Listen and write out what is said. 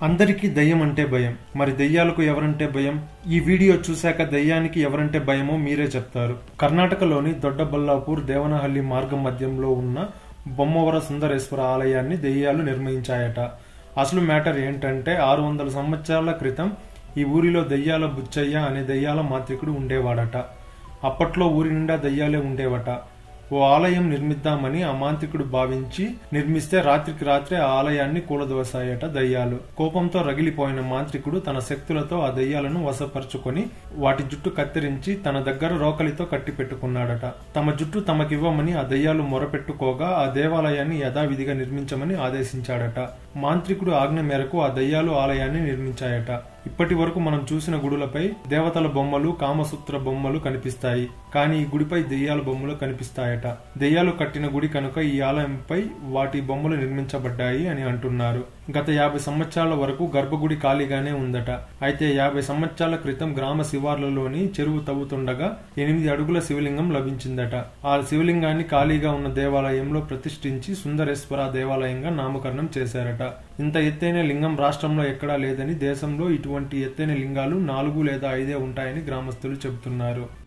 అందరికీ దయ్యం అంటే భయం మరి దయ్యాలకు ఎవరంటే భయం ఈ వీడియో చూశాక దయ్యానికి ఎవరంటే భయమో మీరే చెప్తారు కర్ణాటకలోని దొడ్డబల్లాపూర్ దేవనహల్లి మార్గం మధ్యంలో ఉన్న బొమ్మవర సుందరేశ్వర ఆలయాన్ని దెయ్యాలు నిర్మించాయట అసలు మ్యాటర్ ఏంటంటే ఆరు వందల సంవత్సరాల క్రితం ఈ ఊరిలో దయ్యాల బుచ్చయ్య అనే దయ్యాల మాంత్రికుడు ఉండేవాడట అప్పట్లో ఊరి నిండా దయ్యాలే ఉండేవట ఓ ఆలయం నిర్మిద్దామని ఆ మాంత్రికుడు భావించి నిర్మిస్తే రాత్రికి రాత్రే ఆ ఆలయాన్ని కూలదోసాయట దయ్యాలు కోపంతో రగిలిపోయిన మాంత్రికుడు తన శక్తులతో ఆ దయ్యాలను వశపరుచుకొని వాటి జుట్టు కత్తిరించి తన దగ్గర రోకలితో కట్టి పెట్టుకున్నాడట తమ జుట్టు తమకివ్వమని ఆ దయ్యాలు మొరపెట్టుకోగా ఆ దేవాలయాన్ని యథావిధిగా నిర్మించమని ఆదేశించాడట మాంత్రికుడు ఆజ్ఞ మేరకు ఆ దయ్యాలు ఆలయాన్ని నిర్మించాయట ఇప్పటి వరకు మనం చూసిన గుడులపై దేవతల బొమ్మలు కామసూత్ర బొమ్మలు కనిపిస్తాయి కానీ ఈ గుడిపై దెయ్యాల బొమ్మలు కనిపిస్తాయట దెయ్యాలు కట్టిన గుడి కనుక ఈ ఆలయంపై వాటి బొమ్మలు నిర్మించబడ్డాయి అని అంటున్నారు గత యాభై సంవత్సరాల వరకు గర్భగుడి ఖాళీగానే ఉందట అయితే యాభై సంవత్సరాల క్రితం గ్రామ శివార్లలోని చెరువు తవ్వుతుండగా ఎనిమిది అడుగుల శివలింగం లభించిందట ఆ శివలింగాన్ని ఖాళీగా ఉన్న దేవాలయంలో ప్రతిష్ఠించి సుందరేశ్వర దేవాలయంగా నామకరణం చేశారట ఇంత ఎత్తైన లింగం రాష్ట్రంలో ఎక్కడా లేదని దేశంలో ఇటువంటి ఎత్తైన లింగాలు నాలుగు లేదా ఐదే ఉంటాయని గ్రామస్తులు చెబుతున్నారు